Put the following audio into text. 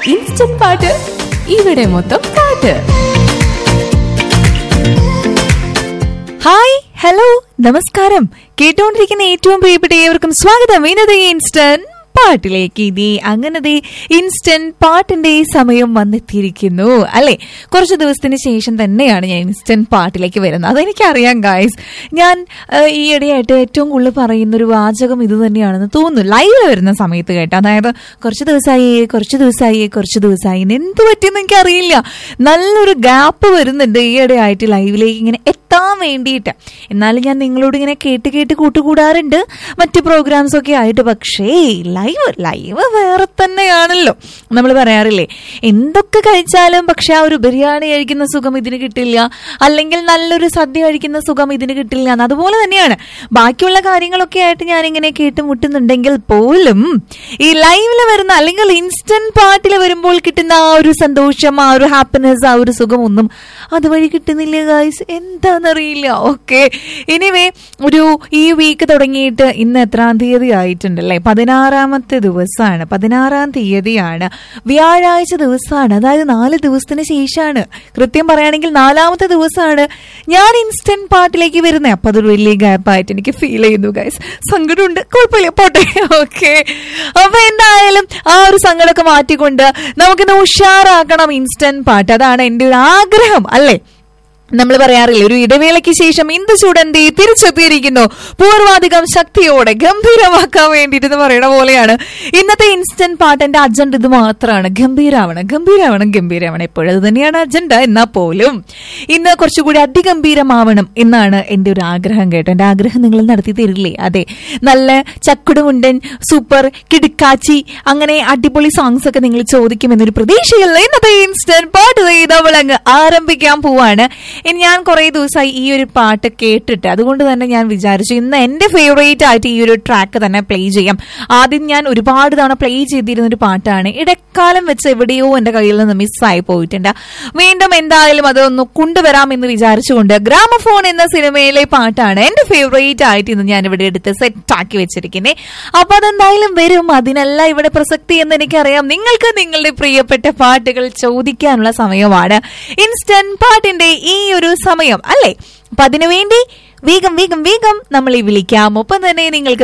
instant പാട്ട് ഇവിടെ മൊത്തം പാട്ട് ഹായ് ഹലോ നമസ്കാരം കേട്ടോണ്ടിരിക്കുന്ന ഏറ്റവും പ്രിയപ്പെട്ട ഏവർക്കും സ്വാഗതം ഇന്നത്തെ ഇൻസ്റ്റന്റ് പാട്ടിലേക്ക് ഇനി അങ്ങനെ ദേ ഇൻസ്റ്റന്റ് പാട്ടിന്റെ സമയം വന്നെത്തിയിരിക്കുന്നു അല്ലെ കുറച്ച് ദിവസത്തിന് ശേഷം തന്നെയാണ് ഞാൻ ഇൻസ്റ്റന്റ് പാട്ടിലേക്ക് വരുന്നത് അതെനിക്കറിയാം ഗായ്സ് ഞാൻ ആ, ഈ ഇടയായിട്ട് ഏറ്റവും കൂടുതൽ പറയുന്ന ഒരു വാചകം ഇത് തന്നെയാണെന്ന് തോന്നുന്നു ലൈവ് വരുന്ന സമയത്ത് കേട്ടോ അതായത് കുറച്ച് ദിവസമായി കുറച്ച് ദിവസമായി കുറച്ച് ദിവസമായി ഇനി എന്ത് പറ്റിയെന്ന് എനിക്കറിയില്ല നല്ലൊരു ഗ്യാപ്പ് വരുന്നുണ്ട് ഈ ഇടയായിട്ട് ലൈവിലേക്ക് ഇങ്ങനെ എത്താൻ വേണ്ടിയിട്ട് എന്നാലും ഞാൻ നിങ്ങളോട് ഇങ്ങനെ കേട്ട് കേട്ട് കൂട്ടുകൂടാറുണ്ട് മറ്റു പ്രോഗ്രാംസ് ഒക്കെ ആയിട്ട് പക്ഷേ ലൈവ് ലൈവ് വേറെ തന്നെയാണല്ലോ നമ്മൾ പറയാറില്ലേ എന്തൊക്കെ കഴിച്ചാലും പക്ഷെ ആ ഒരു ബിരിയാണി കഴിക്കുന്ന സുഖം ഇതിന് കിട്ടില്ല അല്ലെങ്കിൽ നല്ലൊരു സദ്യ കഴിക്കുന്ന സുഖം ഇതിന് കിട്ടില്ല എന്ന് അതുപോലെ തന്നെയാണ് ബാക്കിയുള്ള കാര്യങ്ങളൊക്കെ ആയിട്ട് ഞാൻ ഇങ്ങനെ കേട്ടുമുട്ടുന്നുണ്ടെങ്കിൽ പോലും ഈ ലൈവിൽ വരുന്ന അല്ലെങ്കിൽ ഇൻസ്റ്റന്റ് പാട്ടിൽ വരുമ്പോൾ കിട്ടുന്ന ആ ഒരു സന്തോഷം ആ ഒരു ഹാപ്പിനെസ് ആ ഒരു സുഖം ഒന്നും അതുവഴി കിട്ടുന്നില്ല ഗായ്സ് എന്താണെന്നറിയില്ല ഓക്കെ ഇനിവേ ഒരു ഈ വീക്ക് തുടങ്ങിയിട്ട് ഇന്ന് എത്രാം തീയതി ആയിട്ടുണ്ടല്ലേ പതിനാറാമത്തെ ദിവസമാണ് പതിനാറാം തീയതിയാണ് വ്യാഴാഴ്ച ദിവസമാണ് അതായത് നാല് ദിവസത്തിന് ശേഷമാണ് കൃത്യം പറയുകയാണെങ്കിൽ നാലാമത്തെ ദിവസമാണ് ഞാൻ ഇൻസ്റ്റന്റ് പാട്ടിലേക്ക് വരുന്നത് അപ്പൊ അതൊരു വലിയ ഗ്യാപ്പായിട്ട് എനിക്ക് ഫീൽ ചെയ്യുന്നു ഗൈസ് സങ്കടമുണ്ട് കുഴപ്പമില്ല പോട്ടെ ഓക്കെ അപ്പൊ എന്തായാലും ആ ഒരു സങ്കടമൊക്കെ മാറ്റിക്കൊണ്ട് നമുക്കിന്ന് ഉഷാറാക്കണം ഇൻസ്റ്റന്റ് പാട്ട് അതാണ് എന്റെ ഒരു ആഗ്രഹം അല്ലേ നമ്മൾ പറയാറില്ലേ ഒരു ഇടവേളയ്ക്ക് ശേഷം ഇന്ദു ചൂടന്തി തിരിച്ചെത്തിയിരിക്കുന്നു പൂർവാധികം ശക്തിയോടെ ഗംഭീരമാക്കാൻ വേണ്ടിയിട്ട് എന്ന് പറയുന്ന പോലെയാണ് ഇന്നത്തെ ഇൻസ്റ്റന്റ് പാട്ട് എന്റെ അജണ്ട ഇത് മാത്രമാണ് ഗംഭീരാവണം ഗംഭീരാവണം ഗംഭീരാവണം എപ്പോഴും അത് തന്നെയാണ് അജണ്ട എന്നാൽ പോലും ഇന്ന് കുറച്ചുകൂടി അതിഗംഭീരമാവണം എന്നാണ് എന്റെ ഒരു ആഗ്രഹം കേട്ടോ എന്റെ ആഗ്രഹം നിങ്ങൾ നടത്തി തരില്ലേ അതെ നല്ല ചക്കുടുമുണ്ടൻ സൂപ്പർ കിടുക്കാച്ചി അങ്ങനെ അടിപൊളി സോങ്സ് ഒക്കെ നിങ്ങൾ ചോദിക്കുമെന്നൊരു പ്രതീക്ഷയിൽ ഇന്നത്തെ ഇൻസ്റ്റന്റ് പാട്ട് നമ്മൾ അങ്ങ് ആരംഭിക്കാൻ പോവാണ് ഇനി ഞാൻ കുറെ ദിവസമായി ഈ ഒരു പാട്ട് കേട്ടിട്ട് അതുകൊണ്ട് തന്നെ ഞാൻ വിചാരിച്ചു ഇന്ന് എന്റെ ഫേവറേറ്റ് ആയിട്ട് ഈ ഒരു ട്രാക്ക് തന്നെ പ്ലേ ചെയ്യാം ആദ്യം ഞാൻ ഒരുപാട് തവണ പ്ലേ ചെയ്തിരുന്ന ഒരു പാട്ടാണ് ഇടക്കാലം വെച്ച് എവിടെയോ എന്റെ കയ്യിൽ നിന്ന് മിസ്സായി പോയിട്ടുണ്ട് വീണ്ടും എന്തായാലും അതൊന്ന് കൊണ്ടുവരാം എന്ന് വിചാരിച്ചുകൊണ്ട് ഗ്രാമഫോൺ എന്ന സിനിമയിലെ പാട്ടാണ് എന്റെ ഫേവറേറ്റ് ആയിട്ട് ഇന്ന് ഞാൻ ഇവിടെ എടുത്ത് സെറ്റ് ആക്കി വെച്ചിരിക്കുന്നത് അപ്പൊ അതെന്തായാലും വരും അതിനല്ല ഇവിടെ പ്രസക്തി എന്ന് എനിക്കറിയാം നിങ്ങൾക്ക് നിങ്ങളുടെ പ്രിയപ്പെട്ട പാട്ടുകൾ ചോദിക്കാനുള്ള സമയമാണ് ഇൻസ്റ്റന്റ് പാട്ടിന്റെ ഈ ഒരു സമയം അല്ലേ അപ്പൊ അതിനുവേണ്ടി വേഗം വേഗം വേഗം നമ്മളെ വിളിക്കാം ഒപ്പം തന്നെ നിങ്ങൾക്ക്